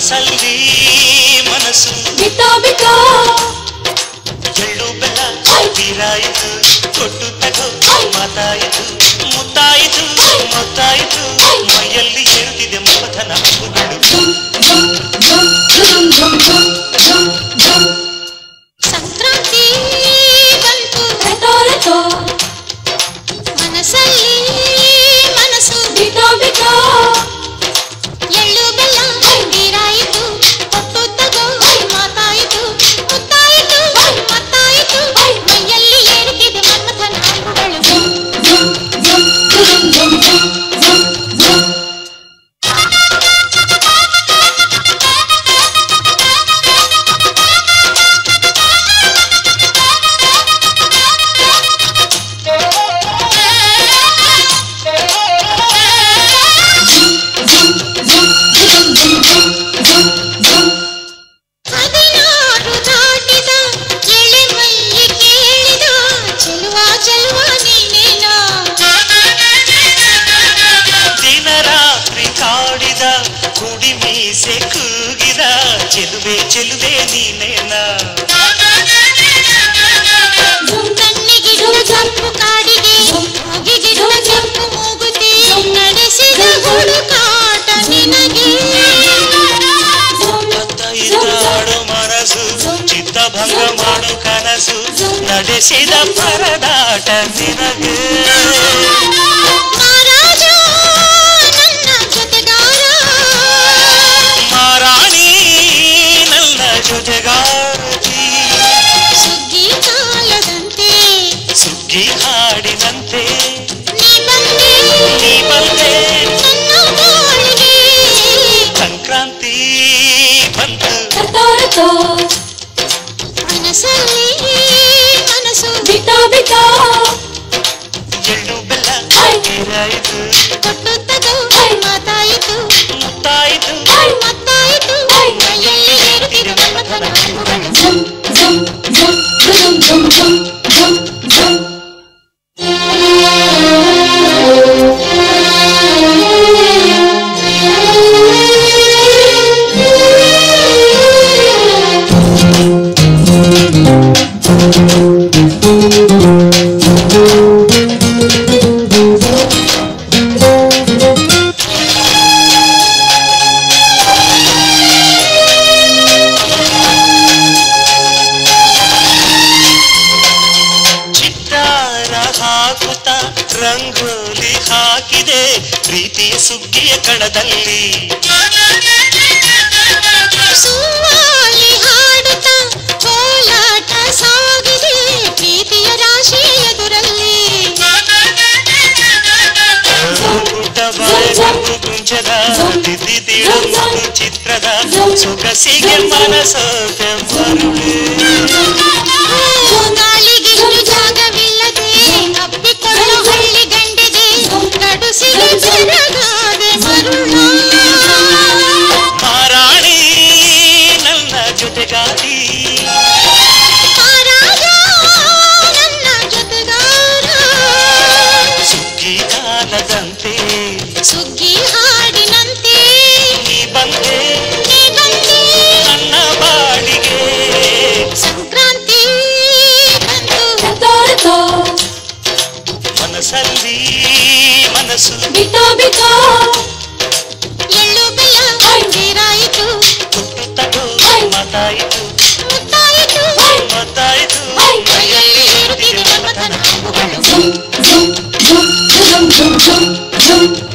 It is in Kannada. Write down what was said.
ಮನಸ್ಸಲ್ಲಿ ಮನಸ್ಸು ಬಿಟ್ಟೋ ಬಿಟ್ಟೋ ಎಳ್ಳು ಬೆಲ್ಲ ತೀರಾಯಿತು ಕೊಟ್ಟು ತಗೋ ಮಾತಾಯಿತು ಮುತ್ತಾಯಿತು ಮೊತ್ತಾಯಿತು ಮೈಯಲ್ಲಿ ಏರುತ್ತಿದೆ ಮಮಥನ ಹಬ್ಬಗಳು ಸಂಕ್ರಾಂತಿ ಬಂತು ರೆಟೋ ರೆಟೋ ಮನಸ್ಸಲ್ಲಿ ಮನಸ್ಸು ಬಿಟ್ಟೋ ಬಿಟ್ಟೋ ಎಳ್ಳು ಬೆಲ್ಲ ನೀರಾಯಿತು ಕೊಟ್ಟು ತಗೋ ಮಾತಾಯಿತು ಮುತ್ತಾಯಿತು ಮತ್ತಾಯಿತು ಮೈಯಲ್ಲಿ ಏರುತ್ತಿದೆ ಮನ್ಮಥನ ಅಂಬುಗಳು ಹದಿನಾರು ದಾಟಿದ ಎಳೆ ಮೈಯಿ ಕೇಳಿದ ಚೆಲುವ ಚೆಲುವ ನೀನೇನೋ ದಿನ ರಾತ್ರಿ ಕಾಡಿದ ಕುಡಿ ಮೀಸೆ ಕೂಗಿದ ಚೆಲುವೆ ಚೆಲುವೆ ನೀನೇನ ಕಣ್ಣಿಗಿಡುವ ಜಂಪು ಕಾಡಿಗೆ ಮೂಗಿಗಿಡುವ ಜಂಪು ಮೂಗುತಿ ನಡೆಸಿದ ಹುಡುಕಾಟ ನಿನಗೆ ಅತ್ತ ಇದ್ದಾಡು ಮನಸ್ಸು ಚಿತ್ತಭಂಗ ಮಾಡು ಕನಸು ನಡೆಸಿದ ಪರದಾಟ ನಿನಗೆ ಮಹಾರಾಜ ನನ್ನ ಜೊತೆಗಾರ ಮಾರಾಣಿ ನನ್ನ ಜೊತೆಗಾರತಿ ಸುಗ್ಗಿ ಕಾಲದಂತೆ ಸುಗ್ಗಿ ಹಾಡಿನಂತೆ ನೀ ಬಂದೆ ನೀ ಬಂದೆ ನನ್ನ ಬಾಳಿಗೆ ಸಂಕ್ರಾಂತಿ ಬಂತು ರೆಟೋ ರೆಟೋ ಮನಸ್ಸಲ್ಲಿ ಮನಸ್ಸು ಬಿಟ್ಟೋ ಬಿಟ್ಟೋ ಎಳ್ಳು ಬೆಲ್ಲ ನೀರಾಯಿತು ಕೊಟ್ಟು ತಗೋ ಮಾತಾಯಿತು ಮುತ್ತಾಯಿತು ಮತ್ತಾಯಿತು ಮೈಯಲ್ಲಿ ಏರುತ್ತಿದೆ ಮನ್ಮಥನ ಅಂಬುಗಳು ಜುಮ್ ಜುಮ್ ಜುಮ್ ಜುಮ್ ಜುಮ್ ಜುಮ್ ಜುಮ್ ಜುಮ್ ಚಿತ್ತಾರ ಹಾಕುತ್ತ ರಂಗೋಲಿ ಹಾಕಿದೆ ಪ್ರೀತಿಯ ಸುಗ್ಗಿಯ ಕಣದಲ್ಲಿ ಸುವಾಲಿ ಹಾಡುತ್ತ ಕೋಲಾಟ ಸಾಗಿದೆ ಪ್ರೀತಿಯ ರಾಶಿ ಎದುರಲ್ಲಿ ಪುಟ್ಟ ಬಾಯು ಕುಂಚದ ತಿದ್ದಿ ತೀಳು ಮುದ್ದು ಚಿತ್ರದ ಸೊಗಸಿಗೆ ಮನಸೋತೆ ಮರುಳೆ ಗಾಳಿಗಿಷ್ಟು ಜಾಗವಿಲ್ಲದೆ ಅಪ್ಪಿಕೊಳ್ಳೋ ಹಳ್ಳಿ ಗಂಡಿಗೆ ಗಡುಸಿಗೆ ಜರಗಾದೆ ಮರುಳ ಮಾರಾಣಿ ನನ್ನ ಜೊತೆಗಾರಿ ಮಹಾರಾಜ ನನ್ನ ಜೊತೆಗಾರ ಸುಗ್ಗಿ ಕಾಲದಂತೆ ಸುಗ್ಗಿ ಹಾಡಿನಂತೆ ನೀ ಬಂದೆ ನೀ ಬಂದೆ ನನ್ನ ಬಾಡಿಗೆ ಸಂಕ್ರಾಂತಿ ಬಂತು ರೆಟೋ ರೆಟೋ ಮನಸ್ಸಲ್ಲಿ ಮನಸ್ಸು ಬಿಟ್ಟೋ ಬಿಟ್ಟೋ ಎಳ್ಳು ಬೆಲ್ಲ ನೀರಾಯಿತು ಕೊಟ್ಟು ತಗೋ ಮಾತಾಯಿತು ಮುತ್ತಾಯಿತು ಮತ್ತಾಯಿತು ಮೈಯಲ್ಲಿ ಏರುತ್ತಿದೆ ಮನ್ಮಥನ ಅಂಬುಗಳು ಜುಮ್ ಜುಮ್ ಜುಮ್ ಜುಮ್ ಜುಮ್ ಜುಮ್ ಜುಮ್